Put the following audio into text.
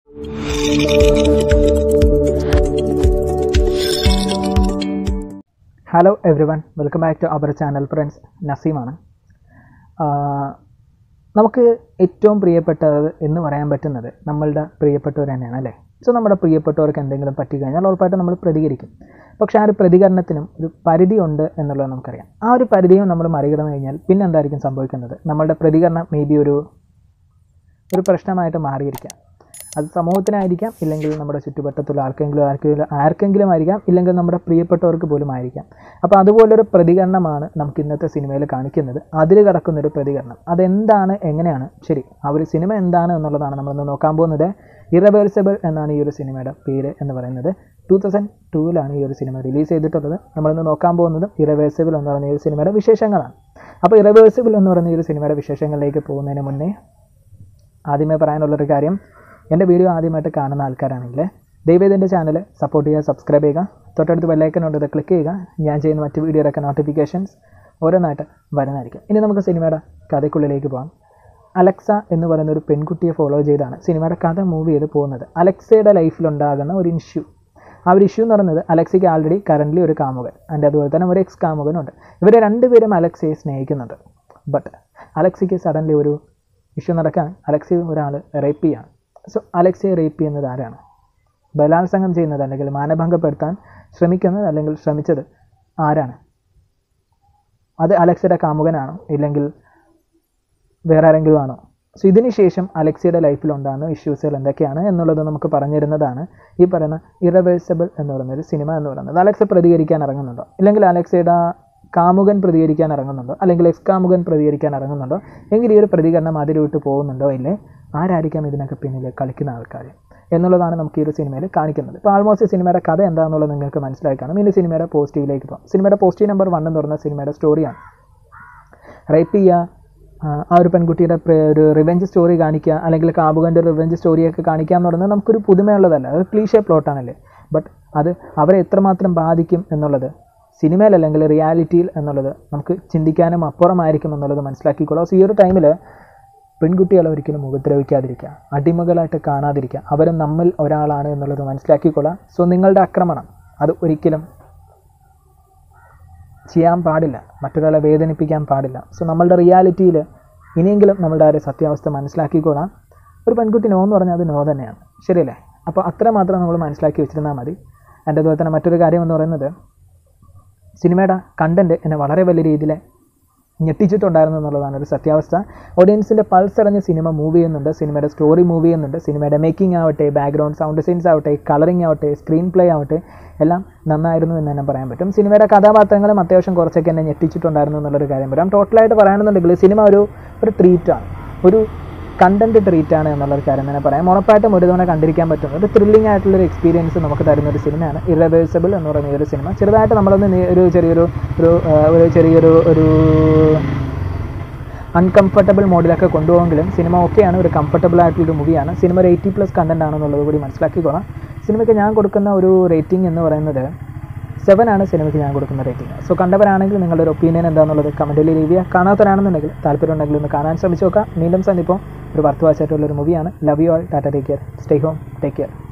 hello everyone welcome back to our channel friends നസീമാണ് ആഹ് നമുക്ക് ഏറ്റവും പ്രിയപ്പെട്ടത് എന്ന് പറയാൻ പറ്റുന്നത് നമ്മളുടെ പ്രിയപ്പെട്ടവർ തന്നെയാണ് അല്ലേ സോ നമ്മുടെ പ്രിയപ്പെട്ടവർക്ക് എന്തെങ്കിലും പറ്റിക്കഴിഞ്ഞാൽ ഉറപ്പായിട്ടും നമ്മൾ പ്രതികരിക്കും പക്ഷേ ആ ഒരു പ്രതികരണത്തിനും ഒരു പരിധി ഉണ്ട് എന്നുള്ളത് നമുക്കറിയാം ആ ഒരു പരിധിയും നമ്മൾ മറികടന്നു കഴിഞ്ഞാൽ പിന്നെ എന്തായിരിക്കും സംഭവിക്കുന്നത് നമ്മളുടെ പ്രതികരണം മേ ബി ഒരു ഒരു പ്രശ്നമായിട്ട് മാറിയിരിക്കാം അത് സമൂഹത്തിനായിരിക്കാം ഇല്ലെങ്കിൽ നമ്മുടെ ചുറ്റുവട്ടത്തുള്ള ആർക്കെങ്കിലും ആർക്കെങ്കിലും ആർക്കെങ്കിലും ആയിരിക്കാം ഇല്ലെങ്കിൽ നമ്മുടെ പ്രിയപ്പെട്ടവർക്ക് പോലും ആയിരിക്കാം അപ്പോൾ അതുപോലൊരു പ്രതികരണമാണ് നമുക്ക് ഇന്നത്തെ സിനിമയിൽ കാണിക്കുന്നത് അതിൽ കിടക്കുന്നൊരു പ്രതികരണം അതെന്താണ് എങ്ങനെയാണ് ശരി ആ ഒരു സിനിമ എന്താണ് എന്നുള്ളതാണ് നമ്മളിന്ന് നോക്കാൻ പോകുന്നത് ഇറവേഴ്സിബിൾ എന്നാണ് ഈ ഒരു സിനിമയുടെ പേര് എന്ന് പറയുന്നത് ടൂ തൗസൻഡ് ടൂവിലാണ് ഈ ഒരു സിനിമ റിലീസ് ചെയ്തിട്ടുള്ളത് നമ്മളിന്ന് നോക്കാൻ പോകുന്നതും ഇറവേഴ്സിബിൾ എന്ന് പറയുന്ന ഈ ഒരു സിനിമയുടെ വിശേഷങ്ങളാണ് അപ്പോൾ ഇറവേഴ്സിബിൾ എന്ന് പറയുന്ന ഈ ഒരു സിനിമയുടെ വിശേഷങ്ങളിലേക്ക് പോകുന്നതിന് മുന്നേ ആദ്യമേ പറയാനുള്ളൊരു കാര്യം എൻ്റെ വീഡിയോ ആദ്യമായിട്ട് കാണുന്ന ആൾക്കാരാണെങ്കിൽ ദയവേദ എൻ്റെ ചാനൽ സപ്പോർട്ട് ചെയ്യുക സബ്സ്ക്രൈബ് ചെയ്യുക തൊട്ടടുത്ത് ബെല്ലൈക്കൻ ഉണ്ട് ഇത് ക്ലിക്ക് ചെയ്യുക ഞാൻ ചെയ്യുന്ന മറ്റ് വീഡിയോയിലൊക്കെ നോട്ടിഫിക്കേഷൻസ് ഓരോന്നായിട്ട് വരുന്നതായിരിക്കും ഇനി നമുക്ക് സിനിമയുടെ കഥയ്ക്കുള്ളിലേക്ക് പോകാം അലക്സ എന്ന് പറയുന്ന ഒരു പെൺകുട്ടിയെ ഫോളോ ചെയ്താണ് സിനിമയുടെ കഥ മൂവ് ചെയ്ത് പോകുന്നത് അലക്സയുടെ ലൈഫിലുണ്ടാകുന്ന ഒരു ഇഷ്യൂ ആ ഒരു ഇഷ്യൂ എന്ന് പറയുന്നത് അലക്സയ്ക്ക് ആൾറെഡി കറൻ്റ്ലി ഒരു കാമുകൻ ആൻഡ് അതുപോലെ തന്നെ ഒരു എക്സ് കാമുകനുണ്ട് ഇവർ രണ്ടുപേരും അലക്സയെ സ്നേഹിക്കുന്നുണ്ട് ബട്ട് അലക്സയ്ക്ക് സഡൻലി ഒരു ഇഷ്യൂ നടക്കാൻ അലക്സയെ ഒരാൾ റേപ്പ് ചെയ്യാണ് സോ അലക്സയെ റേപ്പ് ചെയ്യുന്നത് ആരാണ് ബലാത്സംഗം ചെയ്യുന്നത് അല്ലെങ്കിൽ മാനഭംഗപ്പെടുത്താൻ ശ്രമിക്കുന്നത് അല്ലെങ്കിൽ ശ്രമിച്ചത് ആരാണ് അത് അലക്സയുടെ കാമുകനാണോ ഇല്ലെങ്കിൽ വേറെ ആരെങ്കിലും ആണോ സോ ഇതിന് ശേഷം അലക്സയുടെ ലൈഫിലുണ്ടാകുന്ന ഇഷ്യൂസുകൾ എന്തൊക്കെയാണ് എന്നുള്ളത് നമുക്ക് പറഞ്ഞിരുന്നതാണ് ഈ പറയുന്ന ഇറവേഴ്സിബിൾ എന്ന് പറയുന്നൊരു സിനിമ എന്ന് പറയുന്നത് അലക്സ പ്രതികരിക്കാൻ ഇറങ്ങുന്നുണ്ടോ ഇല്ലെങ്കിൽ അലക്സയുടെ കാമുകൻ പ്രതികരിക്കാൻ ഇറങ്ങുന്നുണ്ടോ അല്ലെങ്കിൽ എക്സ് കാമുകൻ പ്രതികരിക്കാൻ ഇറങ്ങുന്നുണ്ടോ എങ്കിൽ ഈ ഒരു പ്രതികരണം അതിലോട്ട് പോകുന്നുണ്ടോ ഇല്ലേ ആരായിരിക്കാം ഇതിനൊക്കെ പിന്നിൽ കളിക്കുന്ന ആൾക്കാർ എന്നുള്ളതാണ് നമുക്ക് ഈ ഒരു സിനിമയിൽ കാണിക്കുന്നത് ഇപ്പോൾ ആൾമോസ്റ്റ് സിനിമയുടെ കഥ എന്താണെന്നുള്ളത് നിങ്ങൾക്ക് മനസ്സിലായി കാണും ഇനി സിനിമയുടെ പോസിറ്റീവിലേക്ക് പോകാം സിനിമയുടെ പോസിറ്റീവ് നമ്പർ വൺ എന്ന് പറയുന്ന സിനിമയുടെ സ്റ്റോറിയാണ് റേപ്പ് ചെയ്യുക ആ ഒരു പെൺകുട്ടിയുടെ ഒരു റിവെഞ്ച് സ്റ്റോറി കാണിക്കുക അല്ലെങ്കിൽ കാമുകൻ്റെ റിവെഞ്ച് സ്റ്റോറിയൊക്കെ കാണിക്കുക എന്ന് പറയുന്നത് നമുക്കൊരു പുതുമയുള്ളതല്ല അത് ക്ലീഷേ പ്ലോട്ടാണല്ലേ ബട്ട് അത് അവരെ എത്രമാത്രം ബാധിക്കും എന്നുള്ളത് സിനിമയിലല്ലെങ്കിൽ റിയാലിറ്റിയിൽ എന്നുള്ളത് നമുക്ക് ചിന്തിക്കാനും അപ്പുറമായിരിക്കും എന്നുള്ളത് മനസ്സിലാക്കിക്കോളാം സോ ഈ ഒരു ടൈമിൽ പെൺകുട്ടികളെ ഒരിക്കലും ഉപദ്രവിക്കാതിരിക്കുക അടിമകളായിട്ട് കാണാതിരിക്കുക അവരും നമ്മിൽ ഒരാളാണ് എന്നുള്ളത് മനസ്സിലാക്കിക്കൊള്ളാം സോ നിങ്ങളുടെ ആക്രമണം അത് ഒരിക്കലും ചെയ്യാൻ പാടില്ല മറ്റൊരാളെ വേദനിപ്പിക്കാൻ പാടില്ല സോ നമ്മളുടെ റിയാലിറ്റിയിൽ ഇനിയെങ്കിലും നമ്മളുടെ ആ ഒരു സത്യാവസ്ഥ മനസ്സിലാക്കിക്കൊള്ളാം ഒരു പെൺകുട്ടി നോ എന്ന് പറഞ്ഞാൽ അത് നോ തന്നെയാണ് ശരിയല്ലേ അപ്പോൾ അത്രമാത്രം നമ്മൾ മനസ്സിലാക്കി വെച്ചിരുന്നാൽ മതി എൻ്റെ അതുപോലെ തന്നെ മറ്റൊരു കാര്യം എന്ന് പറയുന്നത് സിനിമയുടെ കണ്ടൻറ്റ് എന്നെ വളരെ വലിയ രീതിയിൽ ഞെട്ടിച്ചിട്ടുണ്ടായിരുന്നു എന്നുള്ളതാണ് ഒരു സത്യാവസ്ഥ ഓഡിയൻസിൻ്റെ പൾസ് അറിഞ്ഞ് സിനിമ മൂവ് ചെയ്യുന്നുണ്ട് സിനിമയുടെ സ്റ്റോറി മൂവ് ചെയ്യുന്നുണ്ട് സിനിമയുടെ മേക്കിംഗ് ആവട്ടെ ബാക്ക്ഗ്രൗണ്ട് സൗണ്ട് സീൻസ് ആവട്ടെ കളറിംഗ് ആവട്ടെ സ്ക്രീൻ പ്ലേ ആവട്ടെ എല്ലാം നന്നായിരുന്നു എന്ന് തന്നെ പറയാൻ പറ്റും സിനിമയുടെ കഥാപാത്രങ്ങളും അത്യാവശ്യം കുറച്ചൊക്കെ എന്നെ ഞെട്ടിച്ചിട്ടുണ്ടായിരുന്നു എന്നുള്ളൊരു കാര്യം പറയാം ടോട്ടലായിട്ട് പറയുകയാണെന്നുണ്ടെങ്കിൽ സിനിമ ഒരു ഒരു ട്രീറ്റാണ് ഒരു കണ്ടന്റ് ട്രീറ്റ് ആണ് എന്നുള്ളൊരു കാര്യം തന്നെ പറയാം ഉറപ്പായിട്ടും ഒരു തവണ കണ്ടിരിക്കാൻ പറ്റും ഒരു ത്രില്ലിംഗ് ആയിട്ടുള്ളൊരു എക്സ്പീരിയൻസ് നമുക്ക് തരുന്ന ഒരു സിനിമയാണ് ഇറവേഴ്സിബിൾ എന്ന് പറയുന്ന ഈ ഒരു സിനിമ ചെറുതായിട്ട് നമ്മളൊന്ന് നേ- ഒരു ചെറിയൊരു ഒരു ആ, ഒരു ചെറിയൊരു ഒരു അൺകംഫർട്ടബിൾ മോഡിലൊക്കെ കൊണ്ടുപോകുമെങ്കിലും സിനിമ ഓക്കെയാണ് ഒരു കംഫർട്ടബിൾ ആയിട്ടുള്ളൊരു മൂവിയാണ് സിനിമ ഒരു എയ്റ്റി പ്ലസ് കണ്ടന്റ് ആണെന്നുള്ളത് കൂടി മനസ്സിലാക്കിക്കോളാം സിനിമയ്ക്ക് ഞാൻ കൊടുക്കുന്ന ഒരു റേറ്റിംഗ് എന്ന് പറയുന്നത് സെവൻ ആണ് സിനിമയ്ക്ക് ഞാൻ കൊടുക്കുന്ന റേറ്റിംഗ് സോ കണ്ടവരാണെങ്കിൽ നിങ്ങളുടെ ഒരു ഒപ്പീനിയൻ എന്താണെന്നുള്ളത് കമൻറ്റിൽ ലീവ് ചെയ്യുക കാണാത്തവരാണെന്നുണ്ടെങ്കിൽ താല്പര്യം ഉണ്ടെങ്കിൽ ഒന്ന് കാണാൻ ശ്രമിച്ചു നോക്കാം വീണ്ടും സന്ദിപ്പോൾ ഒരു വർത്ത് വാച്ചായിട്ടുള്ള ഒരു മൂവിയാണ് love you all tata take care stay home take care